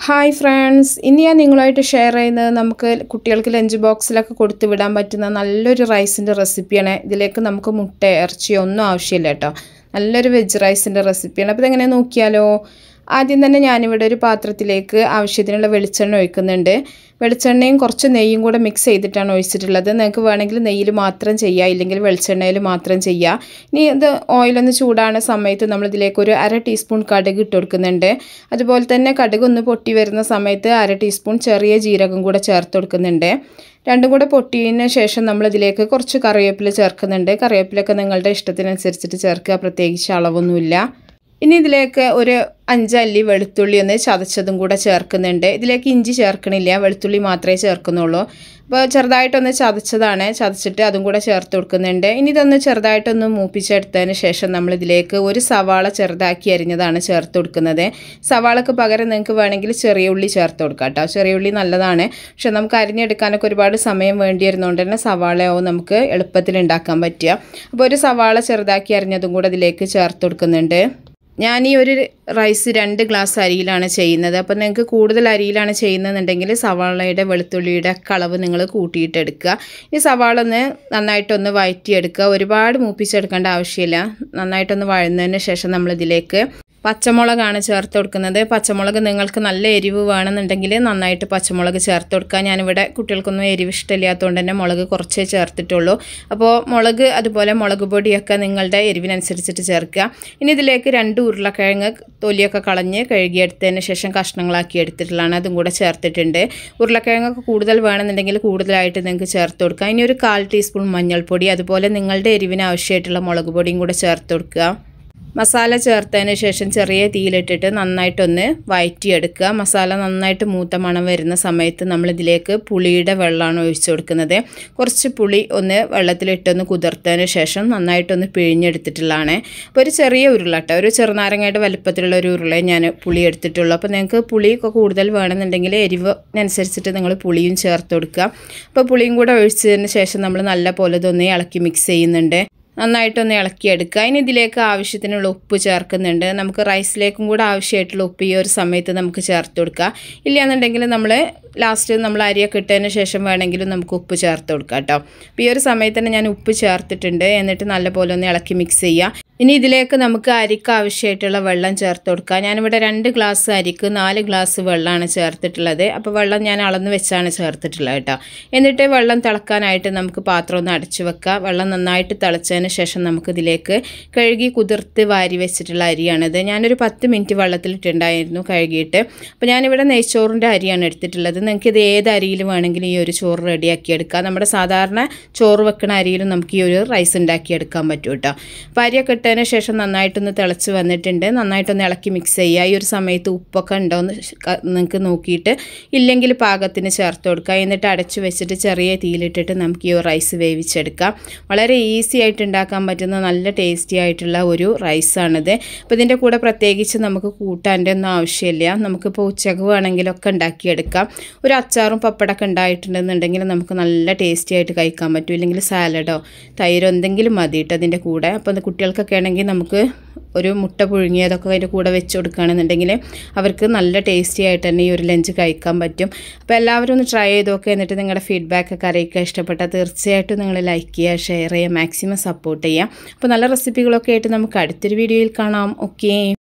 hi friends ഇന്ന് ഞാൻ നിങ്ങളുമായിട്ട് ഷെയർ ചെയ്യുന്നത് നമുക്ക് കുട്ടികൾക്ക് ലഞ്ച് ബോക്സിലൊക്കെ കൊടുത്തു വിടാൻ പറ്റുന്ന നല്ലൊരു റൈസിൻ്റെ റെസിപ്പിയാണ് ഇതിലേക്ക് നമുക്ക് മുട്ട ഇറച്ചി ഒന്നും ആവശ്യമില്ല കേട്ടോ നല്ലൊരു വെജ് റൈസിൻ്റെ റെസിപ്പിയാണ് അപ്പോൾ ഇതെങ്ങനെ നോക്കിയാലോ ആദ്യം തന്നെ ഞാനിവിടെ ഒരു പാത്രത്തിലേക്ക് ആവശ്യത്തിനുള്ള വെളിച്ചെണ്ണ ഒഴിക്കുന്നുണ്ട് വെളിച്ചെണ്ണയും കുറച്ച് നെയ്യും കൂടെ മിക്സ് ചെയ്തിട്ടാണ് ഒഴിച്ചിട്ടുള്ളത് നിങ്ങൾക്ക് വേണമെങ്കിൽ നെയ്യിൽ മാത്രം ചെയ്യുക ഇല്ലെങ്കിൽ വെളിച്ചെണ്ണയിൽ മാത്രം ചെയ്യുക ഇനി ഇത് ഓയിലൊന്ന് ചൂടാണ് സമയത്ത് നമ്മളിതിലേക്ക് ഒരു അര ടീസ്പൂൺ കടുക് ഇട്ട് കൊടുക്കുന്നുണ്ട് അതുപോലെ തന്നെ കടുക് ഒന്ന് പൊട്ടി വരുന്ന സമയത്ത് അര ടീസ്പൂൺ ചെറിയ ജീരകം കൂടെ ചേർത്ത് കൊടുക്കുന്നുണ്ട് രണ്ടും കൂടെ പൊട്ടിയതിന് ശേഷം നമ്മളിതിലേക്ക് കുറച്ച് കറിവേപ്പില ചേർക്കുന്നുണ്ട് കറിവേപ്പിലൊക്കെ നിങ്ങളുടെ ഇഷ്ടത്തിനനുസരിച്ചിട്ട് ചേർക്കുക പ്രത്യേകിച്ച് അളവൊന്നുമില്ല ഇനി ഇതിലേക്ക് ഒരു അഞ്ചല്ലി വെളുത്തുള്ളി ഒന്ന് ചതച്ചതും കൂടെ ചേർക്കുന്നുണ്ട് ഇതിലേക്ക് ഇഞ്ചി ചേർക്കണില്ല വെളുത്തുള്ളി മാത്രമേ ചേർക്കുന്നുള്ളൂ അപ്പോൾ ചെറുതായിട്ടൊന്ന് ചതച്ചതാണ് ചതച്ചിട്ട് അതും കൂടെ ചേർത്ത് കൊടുക്കുന്നുണ്ട് ഇനി ഇതൊന്ന് ചെറുതായിട്ടൊന്ന് മൂപ്പിച്ചെടുത്തതിന് ശേഷം നമ്മൾ ഇതിലേക്ക് ഒരു സവാള ചെറുതാക്കി അരിഞ്ഞതാണ് ചേർത്ത് കൊടുക്കുന്നത് സവാളക്ക് പകരം നിങ്ങൾക്ക് വേണമെങ്കിൽ ചെറിയ ഉള്ളി ചേർത്ത് കൊടുക്കാം കേട്ടോ ചെറിയ ഉള്ളി നല്ലതാണ് പക്ഷെ നമുക്ക് അരിഞ്ഞെടുക്കാനൊക്കെ ഒരുപാട് സമയം വേണ്ടി വരുന്നതുകൊണ്ട് തന്നെ സവാളയാവും നമുക്ക് എളുപ്പത്തിൽ ഉണ്ടാക്കാൻ പറ്റുക അപ്പോൾ ഒരു സവാള ചെറുതാക്കി അരിഞ്ഞതും കൂടെ ഇതിലേക്ക് ചേർത്ത് കൊടുക്കുന്നുണ്ട് ഞാൻ ഈ ഒരു റൈസ് രണ്ട് ഗ്ലാസ് അരിയിലാണ് ചെയ്യുന്നത് അപ്പോൾ നിങ്ങൾക്ക് കൂടുതൽ അരിയിലാണ് ചെയ്യുന്നതെന്നുണ്ടെങ്കിൽ സവാളയുടെ വെളുത്തുള്ളിയുടെ കളവ് നിങ്ങൾ കൂട്ടിയിട്ട് എടുക്കുക ഈ സവാള ഒന്ന് നന്നായിട്ടൊന്ന് വഴറ്റിയെടുക്കുക ഒരുപാട് മൂപ്പിച്ചെടുക്കേണ്ട ആവശ്യമില്ല നന്നായിട്ടൊന്ന് വഴന്നതിന് ശേഷം നമ്മളിതിലേക്ക് പച്ചമുളകാണ് ചേർത്ത് കൊടുക്കുന്നത് പച്ചമുളക് നിങ്ങൾക്ക് നല്ല എരിവ് വേണമെന്നുണ്ടെങ്കിൽ നന്നായിട്ട് പച്ചമുളക് ചേർത്ത് കൊടുക്കുക ഞാനിവിടെ കുട്ടികൾക്കൊന്നും എരിവ് ഇഷ്ടമില്ലാത്തതുകൊണ്ട് തന്നെ മുളക് കുറച്ചേ ചേർത്തിട്ടുള്ളൂ അപ്പോൾ മുളക് അതുപോലെ മുളക് പൊടിയൊക്കെ നിങ്ങളുടെ എരിവിനനുസരിച്ചിട്ട് ചേർക്കുക ഇനി ഇതിലേക്ക് രണ്ട് ഉരുളക്കിഴങ്ങ് തൊലിയൊക്കെ കളഞ്ഞ് കഴുകിയെടുത്തതിന് ശേഷം കഷ്ണങ്ങളാക്കി എടുത്തിട്ടുള്ളതാണ് അതും കൂടെ ചേർത്തിട്ടുണ്ട് ഉരുളക്കിഴങ്ങൊക്കെ കൂടുതൽ വേണമെന്നുണ്ടെങ്കിൽ കൂടുതലായിട്ട് നിങ്ങൾക്ക് ചേർത്ത് കൊടുക്കുക ഇനി ഒരു കാൽ ടീസ്പൂൺ മഞ്ഞൾപ്പൊടി അതുപോലെ നിങ്ങളുടെ എരിവിന് ആവശ്യമായിട്ടുള്ള മുളക് പൊടിയും കൂടെ ചേർത്ത് കൊടുക്കുക മസാല ചേർത്തതിന് ശേഷം ചെറിയ തീയിലിട്ടിട്ട് നന്നായിട്ടൊന്ന് വഴറ്റിയെടുക്കുക മസാല നന്നായിട്ട് മൂത്ത മണം വരുന്ന സമയത്ത് നമ്മളിതിലേക്ക് പുളിയുടെ വെള്ളമാണ് ഒഴിച്ചു കൊടുക്കുന്നത് കുറച്ച് പുളി ഒന്ന് വെള്ളത്തിലിട്ടൊന്ന് കുതിർത്തതിന് ശേഷം നന്നായിട്ടൊന്ന് പിഴിഞ്ഞെടുത്തിട്ടുള്ളതാണ് അപ്പോൾ ഒരു ചെറിയ ഉരുളട്ട ഒരു ചെറുനാരങ്ങയുടെ വലുപ്പത്തിലുള്ള ഒരു ഉരുള ഞാൻ പുളി എടുത്തിട്ടുള്ളൂ അപ്പോൾ നിങ്ങൾക്ക് പുളിയൊക്കെ കൂടുതൽ വേണമെന്നുണ്ടെങ്കിൽ എരിവിനനുസരിച്ചിട്ട് നിങ്ങൾ പുളിയും ചേർത്ത് കൊടുക്കുക അപ്പോൾ പുളിയും കൂടെ ഒഴിച്ചതിന് ശേഷം നമ്മൾ നല്ല പോലെ ഇതൊന്ന് ഇളക്കി മിക്സ് ചെയ്യുന്നുണ്ട് നന്നായിട്ടൊന്ന് ഇളക്കിയെടുക്കുക ഇനി ഇതിലേക്ക് ആവശ്യത്തിനുള്ള ഉപ്പ് ചേർക്കുന്നുണ്ട് നമുക്ക് റൈസിലേക്കും കൂടെ ആവശ്യമായിട്ടുള്ള ഉപ്പ് ഈ ഒരു സമയത്ത് നമുക്ക് ചേർത്ത് കൊടുക്കുക ഇല്ലയെന്നുണ്ടെങ്കിൽ നമ്മൾ ലാസ്റ്റ് നമ്മൾ അരിയൊക്കെ ഇട്ടതിന് ശേഷം വേണമെങ്കിലും നമുക്ക് ഉപ്പ് ചേർത്ത് കൊടുക്കാം കേട്ടോ അപ്പോൾ ഈ ഒരു സമയത്ത് തന്നെ ഞാൻ ഉപ്പ് ചേർത്തിട്ടുണ്ട് എന്നിട്ട് നല്ലപോലെ ഒന്ന് ഇളക്കി മിക്സ് ചെയ്യുക ഇനി ഇതിലേക്ക് നമുക്ക് അരിക്ക് ആവശ്യമായിട്ടുള്ള വെള്ളം ചേർത്ത് കൊടുക്കുക ഞാനിവിടെ രണ്ട് ഗ്ലാസ് അരിക്ക് നാല് ഗ്ലാസ് വെള്ളമാണ് ചേർത്തിട്ടുള്ളത് അപ്പോൾ വെള്ളം ഞാൻ അളന്ന് വെച്ചാണ് ചേർത്തിട്ടുള്ളത് കേട്ടോ എന്നിട്ട് വെള്ളം തിളക്കാനായിട്ട് നമുക്ക് പാത്രം ഒന്ന് അടച്ചു വെക്കുക വെള്ളം നന്നായിട്ട് തിളച്ചതിന് ശേഷം നമുക്ക് ഇതിലേക്ക് കഴുകി കുതിർത്ത് വാരി വെച്ചിട്ടുള്ള അരിയാണിത് ഞാനൊരു പത്ത് മിനിറ്റ് വെള്ളത്തിലിട്ടുണ്ടായിരുന്നു കഴുകിയിട്ട് അപ്പോൾ ഞാനിവിടെ നെയ്ച്ചോറിൻ്റെ അരിയാണ് എടുത്തിട്ടുള്ളത് നിങ്ങൾക്ക് ഇത് ഏത് അരിയിൽ വേണമെങ്കിലും ഈ ഒരു ചോറ് റെഡിയാക്കി എടുക്കാം നമ്മുടെ സാധാരണ ചോറ് വെക്കുന്ന അരിയിലും നമുക്ക് ഈ ഒരു റൈസ് ഉണ്ടാക്കിയെടുക്കാൻ പറ്റും കേട്ടോ അപ്പോൾ അരിയൊക്കെ ഇട്ടതിന് ശേഷം നന്നായിട്ടൊന്ന് തിളച്ച് വന്നിട്ടുണ്ട് നന്നായിട്ടൊന്ന് ഇളക്കി മിക്സ് ചെയ്യുക ഈ ഒരു സമയത്ത് ഉപ്പൊക്കെ ഉണ്ടോ എന്ന് നിങ്ങൾക്ക് നോക്കിയിട്ട് ഇല്ലെങ്കിൽ പാകത്തിന് ചേർത്ത് കൊടുക്കുക എന്നിട്ട് അടച്ചു വെച്ചിട്ട് ചെറിയ തീയിലിട്ടിട്ട് നമുക്ക് ഈ റൈസ് വേവിച്ചെടുക്കാം വളരെ ഈസി ആയിട്ട് ഉണ്ടാക്കാൻ പറ്റുന്ന നല്ല ടേസ്റ്റി ആയിട്ടുള്ള ഒരു റൈസാണിത് അപ്പോൾ ഇതിൻ്റെ കൂടെ പ്രത്യേകിച്ച് നമുക്ക് കൂട്ടാൻ്റെ ഒന്നും ആവശ്യമില്ല നമുക്കിപ്പോൾ ഉച്ചക്ക് വേണമെങ്കിലൊക്കെ ഉണ്ടാക്കിയെടുക്കാം ഒരു അച്ചാറും പപ്പടമൊക്കെ ഉണ്ടായിട്ടുണ്ടെന്നുണ്ടെങ്കിൽ നമുക്ക് നല്ല ടേസ്റ്റി ആയിട്ട് കഴിക്കാൻ പറ്റും ഇല്ലെങ്കിൽ സാലഡോ തൈരോ എന്തെങ്കിലും മതി കേട്ടോ അതിൻ്റെ കൂടെ അപ്പോൾ കുട്ടികൾക്കൊക്കെ ആണെങ്കിൽ നമുക്ക് ഒരു മുട്ട പുഴുങ്ങിയതൊക്കെ അതിൻ്റെ കൂടെ വെച്ച് കൊടുക്കുകയാണെന്നുണ്ടെങ്കിൽ അവർക്ക് നല്ല ടേസ്റ്റി ആയിട്ട് തന്നെ ഈ ഒരു ലഞ്ച് കഴിക്കാൻ പറ്റും അപ്പോൾ എല്ലാവരും ഒന്ന് ട്രൈ ചെയ്ത് നോക്കുക എന്നിട്ട് നിങ്ങളുടെ ഫീഡ്ബാക്ക് അറിയിക്കുക ഇഷ്ടപ്പെട്ടാൽ തീർച്ചയായിട്ടും നിങ്ങൾ ലൈക്ക് ചെയ്യുക ഷെയർ ചെയ്യുക മാക്സിമം സപ്പോർട്ട് ചെയ്യുക അപ്പോൾ നല്ല റെസിപ്പികളൊക്കെ ആയിട്ട് നമുക്ക് അടുത്തൊരു വീഡിയോയിൽ കാണാം ഓക്കേ